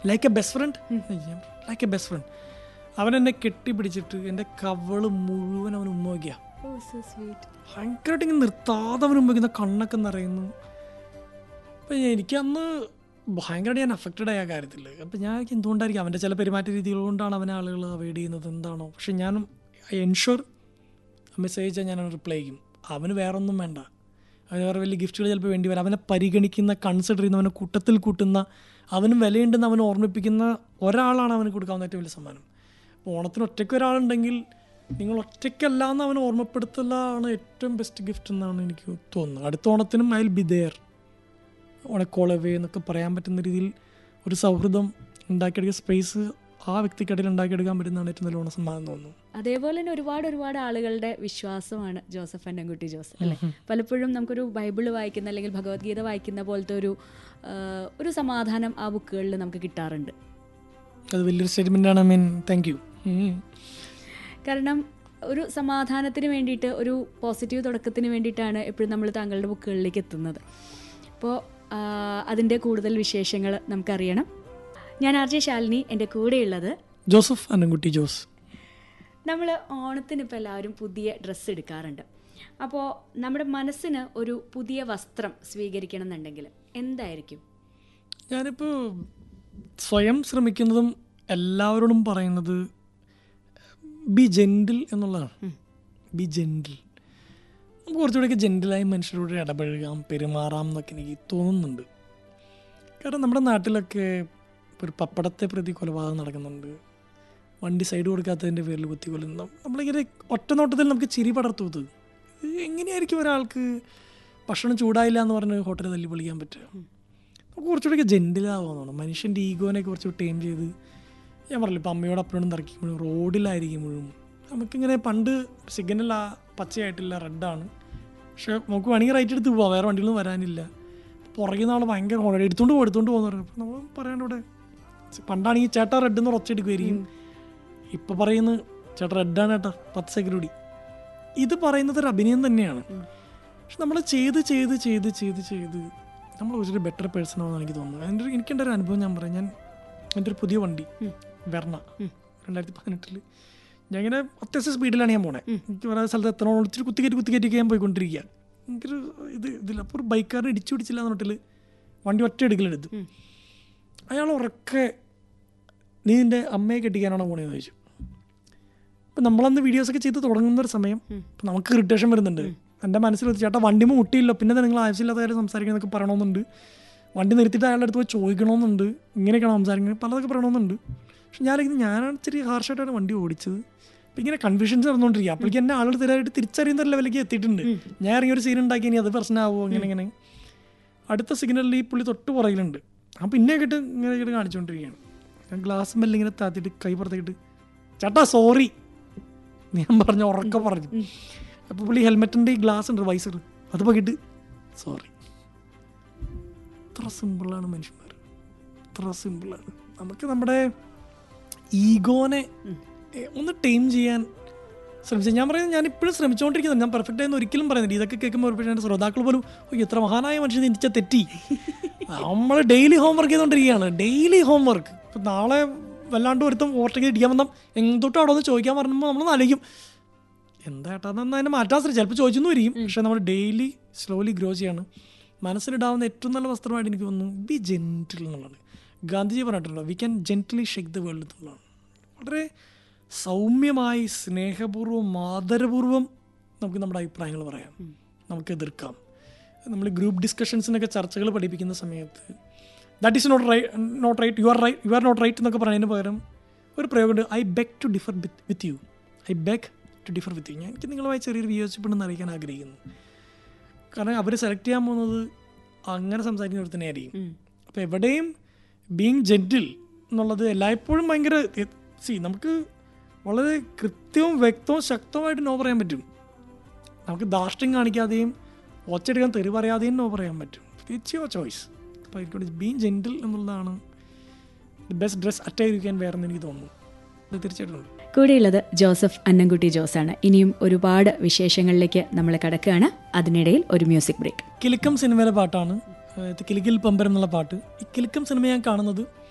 like a best friend like a best friend അവൻ എന്നെ കെട്ടിപ്പിടിച്ചിട്ട് എൻ്റെ കവള് മുഴുവൻ അവൻ ഉമ്മ വയ്ക്കുക ഓ സോ സ്വീറ്റ് ഭയങ്കരമായിട്ട് ഇങ്ങനെ നിർത്താതെ അവൻ ഉമ്മ വയ്ക്കുന്ന കണ്ണൊക്കെ നിറയുന്നു അപ്പം എനിക്ക് അന്ന് ഭയങ്കരമായിട്ട് ഞാൻ അഫക്റ്റഡ് ആയ കാര്യത്തിൽ അപ്പം ഞാൻ എനിക്ക് എന്തുകൊണ്ടായിരിക്കും അവൻ്റെ ചില പെരുമാറ്റ രീതികൾ കൊണ്ടാണ് അവനെ ആളുകൾ അവോയ്ഡ് ചെയ്യുന്നത് എന്താണോ പക്ഷെ ഞാൻ ഐ എൻഷുർ മെസ്സേജ് അയച്ചാൽ ഞാൻ റിപ്ലൈ ചെയ്യും അവന് വേറെ ഒന്നും വേണ്ട അവന് വേറെ വലിയ ഗിഫ്റ്റുകൾ ചിലപ്പോൾ വേണ്ടി വരാം അവനെ പരിഗണിക്കുന്ന കൺസിഡർ ചെയ്യുന്ന അവനെ കൂട്ടത്തിൽ കൂട്ടുന്ന അവന് വിലയുണ്ടെന്ന് അവനെ ഓർമ്മിപ്പിക്കുന്ന ഒരാളാണ് അവന് കൊടുക്കാവുന്ന ഏറ്റവും വലിയ സമ്മാനം അപ്പോൾ ഓണത്തിന് ഒറ്റയ്ക്ക് ഒരാളുണ്ടെങ്കിൽ നിങ്ങൾ ഒറ്റയ്ക്കല്ല എന്ന് അവനെ ഓർമ്മപ്പെടുത്തലാണ് ഏറ്റവും ബെസ്റ്റ് ഗിഫ്റ്റ് എന്നാണ് എനിക്ക് തോന്നുന്നത് അടുത്ത ഓണത്തിനും ഐ വിൽ ബി ദെയർ ഓണക്കോളവേ എന്നൊക്കെ പറയാൻ പറ്റുന്ന രീതിയിൽ ഒരു സൗഹൃദം ഉണ്ടാക്കിയെടുക്കുക സ്പേസ് ആ വ്യക്തിക്കിടയിൽ ഉണ്ടാക്കിയെടുക്കാൻ പറ്റുന്നതാണ് ഏറ്റവും നല്ല ഓണസമ്മാനം തോന്നുന്നു അതേപോലെ തന്നെ ഒരുപാട് ഒരുപാട് ആളുകളുടെ വിശ്വാസമാണ് ജോസഫ് അന്നൻകുട്ടി ജോസ് അല്ലേ പലപ്പോഴും നമുക്കൊരു ബൈബിള് വായിക്കുന്ന അല്ലെങ്കിൽ ഭഗവത്ഗീത വായിക്കുന്ന പോലത്തെ ഒരു ആ, ഒരു സമാധാനം ആ ബുക്കുകളിൽ നമുക്ക് കിട്ടാറുണ്ട് അത് വലിയൊരു സ്റ്റേറ്റ്മെൻ്റ് ആണ് ഐ മീൻ താങ്ക് യു കാരണം ഒരു സമാധാനത്തിന് വേണ്ടിയിട്ട് ഒരു പോസിറ്റീവ് തുടക്കത്തിന് വേണ്ടിയിട്ടാണ് എപ്പോഴും നമ്മൾ താങ്കളുടെ ബുക്കുകളിലേക്ക് എത്തുന്നത് അപ്പോൾ അതിൻ്റെ കൂടുതൽ വിശേഷങ്ങൾ നമുക്കറിയണം ഞാൻ ആർ ജെ ശാലിനി എൻ്റെ കൂടെയുള്ളത് ജോസഫ് അന്നൻകുട്ടി ജോസ് നമ്മൾ ഓണത്തിന് ഇപ്പോൾ എല്ലാവരും പുതിയ ഡ്രസ്സ് എടുക്കാറുണ്ട് അപ്പോൾ നമ്മുടെ മനസ്സിന് ഒരു പുതിയ വസ്ത്രം സ്വീകരിക്കണം എന്നുണ്ടെങ്കിൽ എന്തായിരിക്കും ഞാനിപ്പോൾ സ്വയം ശ്രമിക്കുന്നതും എല്ലാവരോടും പറയുന്നത് ബി ജെൻറ്റിൽ എന്നുള്ളതാണ് ബി ജെൻറ്റിൽ നമുക്ക് കുറച്ചുകൂടെയൊക്കെ ജെൻറ്റിലായി മനുഷ്യരോട് ഇടപഴകാം പെരുമാറാം എന്നൊക്കെ എനിക്ക് തോന്നുന്നുണ്ട് കാരണം നമ്മുടെ നാട്ടിലൊക്കെ ഇപ്പോൾ ഒരു പപ്പടത്തെ പ്രതി കൊലപാതകം നടക്കുന്നുണ്ട് വണ്ടി സൈഡ് കൊടുക്കാത്തതിൻ്റെ പേരിൽ കുത്തി കൊല്ലുന്നു നമ്മളിങ്ങനെ ഒറ്റ നോട്ടത്തിൽ നമുക്ക് ചിരി പടർത്തു ഇത് എങ്ങനെയായിരിക്കും ഒരാൾക്ക് ഭക്ഷണം ചൂടായില്ല എന്ന് പറഞ്ഞ് ഹോട്ടലിൽ തല്ലി പൊളിക്കാൻ പറ്റുക നമുക്ക് കുറച്ചുകൂടെയൊക്കെ ജെൻറ്റിലാവുന്നതാണ് മനുഷ്യൻ്റെ ഈഗോനെ കുറച്ച് ടൈം ചെയ്ത് ഞാൻ പറഞ്ഞില്ല ഇപ്പം അമ്മയോട് അപ്പനോടും തറക്കുമ്പോഴും റോഡിലായിരിക്കുമ്പോഴും നമുക്കിങ്ങനെ പണ്ട് സിഗ്നൽ ആ പച്ചയായിട്ടില്ല റെഡാണ് പക്ഷെ നമുക്ക് വേണമെങ്കിൽ റൈറ്റ് എടുത്ത് പോവാം വേറെ വണ്ടികളൊന്നും വരാനില്ല പുറകിൽ നാളെ ഭയങ്കര ഹോണടി എടുത്തുകൊണ്ട് പോകും എടുത്തുകൊണ്ട് പോകുന്ന പറയും അപ്പം നമ്മൾ പറയാണ്ട് ഇവിടെ പണ്ടാണെങ്കിൽ ചേട്ടാ റെഡ് എന്ന് ഒച്ചയെടുക്കുമായിരിക്കും ഇപ്പം പറയുന്നത് ചേട്ടാ റെഡാണ് ചേട്ടാ പത്ത് സെക്കൻഡ് കൂടി ഇത് പറയുന്നത് ഒരു അഭിനയം തന്നെയാണ് പക്ഷെ നമ്മൾ ചെയ്ത് ചെയ്ത് ചെയ്ത് ചെയ്ത് ചെയ്ത് നമ്മൾ കുറച്ചൊരു ബെറ്റർ പേഴ്സൺ ആണെന്ന് എനിക്ക് തോന്നുന്നു എൻ്റെ ഒരു- എനിക്കെൻ്റെ ഒരു അനുഭവം ഞാൻ പറയാം ഞാൻ എൻ്റെ ഒരു പുതിയ വണ്ടി വെർണ രണ്ടായിരത്തി പതിനെട്ടിൽ ഞാൻ ഇങ്ങനെ അത്യാവശ്യം സ്പീഡിലാണ് ഞാൻ പോണേ എനിക്ക് വേറെ സ്ഥലത്ത് എത്തണോ ഇച്ചിരി കുത്തിക്കയറ്റി കുത്തിക്കയറ്റി ഞാൻ പോയിക്കൊണ്ടിരിക്കുക എനിക്കൊരു ഇത് ഇതില്ല അപ്പോൾ ഒരു ബൈക്കാരനെ ഇടിച്ചു പിടിച്ചില്ല എന്ന് പറഞ്ഞിട്ട് വണ്ടി ഒറ്റ എടുക്കലെടുത്തു അയാൾ ഉറക്കെ നീ നിൻ്റെ അമ്മയെ കെട്ടിക്കാനാണോ പോണേന്ന് ചോദിച്ചു ഇപ്പം നമ്മളന്ന് വീഡിയോസൊക്കെ ചെയ്ത് തുടങ്ങുന്ന ഒരു സമയം ഇപ്പം നമുക്ക് ഇറിറ്റേഷൻ വരുന്നുണ്ട് എൻ്റെ മനസ്സിൽ വെച്ച് ചേട്ടാ വണ്ടിമ മുട്ടിയില്ല പിന്നെ നിങ്ങൾ ആവശ്യമില്ലാത്ത കാര്യം സംസാരിക്കുന്നതൊക്കെ പറയണമെന്നുണ്ട് വണ്ടി നിർത്തിയിട്ട് അയാളുടെ അടുത്ത് പോയി ചോദിക്കണമെന്നുണ്ട് ഇങ്ങനെയൊക്കെയാണ് സംസാരിക്കുന്നത് പലതൊക്കെ പറയണമെന്നുണ്ട് പക്ഷെ ഞാൻ ഞാനാണ് ഇച്ചിരി ഹാർഷായിട്ടാണ് വണ്ടി ഓടിച്ചത് അപ്പം ഇങ്ങനെ കൺഫ്യൂഷൻസ് നടന്നുകൊണ്ടിരിക്കുക അപ്പോഴേക്കും എന്നെ ആളുകൾ സ്ഥിരമായിട്ട് തിരിച്ചറിയുന്ന ലെവലിലേക്ക് എത്തിയിട്ടുണ്ട് ഞാൻ ഇറങ്ങിയ ഒരു സീൻ ഉണ്ടാക്കി ഇനി അത് പ്രശ്നമാവുമോ ഇങ്ങനെ ഇങ്ങനെ അടുത്ത സിഗ്നലിൽ ഈ പുള്ളി തൊട്ട് പുറകിലുണ്ട് അപ്പം പിന്നെ കേട്ട് ഇങ്ങനെ കേട്ട് കാണിച്ചുകൊണ്ടിരിക്കുകയാണ് ഞാൻ ഗ്ലാസ് മെല്ലെ ഇങ്ങനെ താത്തിട്ട് കൈ പുറത്തേക്കിട്ട് ചേട്ടാ സോറി ഞാൻ പറഞ്ഞ ഉറക്കെ പറഞ്ഞു അപ്പോൾ പുള്ളി ഹെൽമെറ്റിൻ്റെ ഈ ഗ്ലാസ് ഉണ്ട് വൈസർ അത് പോയിട്ട് സോറി ഇത്ര സിമ്പിളാണ് മനുഷ്യന്മാർ ഇത്ര സിമ്പിളാണ് നമുക്ക് നമ്മുടെ ഈഗോനെ ഏ, ഒന്ന് ടൈം ചെയ്യാൻ ശ്രമിച്ചു ഞാൻ പറയുന്നത് ഞാൻ ഇപ്പോഴും ശ്രമിച്ചുകൊണ്ടിരിക്കുന്നത് ഞാൻ പെർഫെക്റ്റ് ആയെന്ന് ഒരിക്കലും പറയുന്നില്ല ഇതൊക്കെ കേൾക്കുമ്പോൾ ഒരു പക്ഷേ എൻ്റെ ശ്രോതാക്കൾ പോലും "ഓ, എത്ര മഹാനായ മനുഷ്യൻ തിരിച്ച തെറ്റി നമ്മൾ ഡെയിലി ഹോംവർക്ക് ചെയ്തുകൊണ്ടിരിക്കുകയാണ് ഡെയിലി ഹോംവർക്ക് ഇപ്പം നാളെ വല്ലാണ്ട് ഒരുത്തം ഓവർടേക്ക് ഇടിക്കാൻ വന്നാൽ എങ്ങോട്ടോ അവിടെ ഒന്ന് ചോദിക്കാൻ പറയുമ്പോൾ നമ്മൾ ആലോചിക്കും എന്താ ഏട്ടാ അതെന്ന് അതിനെ മാറ്റാൻ ശ്രമിച്ചു ചിലപ്പോൾ ചോദിച്ചെന്ന് വരികയും പക്ഷെ നമ്മൾ ഡെയിലി സ്ലോലി ഗ്രോ ചെയ്യാണ് മനസ്സിലിടാവുന്ന ഏറ്റവും നല്ല വസ്ത്രമായിട്ട് എനിക്ക് തോന്നുന്നു ബി ജെൻറ്റിൽ എന്നുള്ളതാണ് ഗാന്ധിജി പറഞ്ഞിട്ടുണ്ടല്ലോ we can gently shake the world എന്നുള്ളതാണ് വളരെ സൗമ്യമായി സ്നേഹപൂർവ്വം ആദരപൂർവ്വം നമുക്ക് നമ്മുടെ അഭിപ്രായങ്ങൾ പറയാം നമുക്ക് എതിർക്കാം നമ്മൾ ഗ്രൂപ്പ് ഡിസ്കഷൻസിനൊക്കെ ചർച്ചകൾ പഠിപ്പിക്കുന്ന സമയത്ത് that is not right not right you are right you are not right എന്നൊക്കെ പറയുന്നതിന് പകരം ഒരു പ്രയോഗമുണ്ട് I beg to differ with you I beg to differ with you ഞാൻ എനിക്ക് നിങ്ങളുമായി ചെറിയൊരു വിയോജിപ്പുണ്ടെന്ന് അറിയിക്കാൻ ആഗ്രഹിക്കുന്നു കാരണം അവർ സെലക്ട് ചെയ്യാൻ പോകുന്നത് അങ്ങനെ സംസാരിക്കുന്നവർ തന്നെ ആയിരിക്കും അപ്പോൾ എവിടെയും ബീങ് ജെൻറ്റിൽ എന്നുള്ളത് എല്ലായ്പ്പോഴും ഭയങ്കര സി നമുക്ക് വളരെ കൃത്യവും വ്യക്തവും ശക്തമായിട്ട് നോ പറയാൻ പറ്റും നമുക്ക് ധാർഷ്ട്യം കാണിക്കാതെയും ഒച്ചെടുക്കാൻ തെറി പറയാതെയും നോ പറയാൻ പറ്റും ഇറ്റ്സ് യുവർ ചോയ്സ് അപ്പോൾ എനിക്കോട് ബീങ് ജെൻറ്റിൽ എന്നുള്ളതാണ് ദി ബെസ്റ്റ് ഡ്രസ് അറ്റായിരിക്കാൻ വേറെന്ന് എനിക്ക് തോന്നുന്നു അത് തീർച്ചയായിട്ടും ഉണ്ട് കൂടെയുള്ളത് ജോസഫ് അന്നൻകുട്ടി ജോസാണ് ഇനിയും ഒരുപാട് വിശേഷങ്ങളിലേക്ക് നമ്മൾ കടക്കുകയാണ് അതിനിടയിൽ ഒരു മ്യൂസിക് ബ്രേക്ക് കിലുക്കം സിനിമയിലെ പാട്ടാണ് അതായത് കിലുക്കിൽ പമ്പരം എന്നുള്ള പാട്ട് ഈ കിലുക്കം സിനിമ ഞാൻ കാണുന്നത്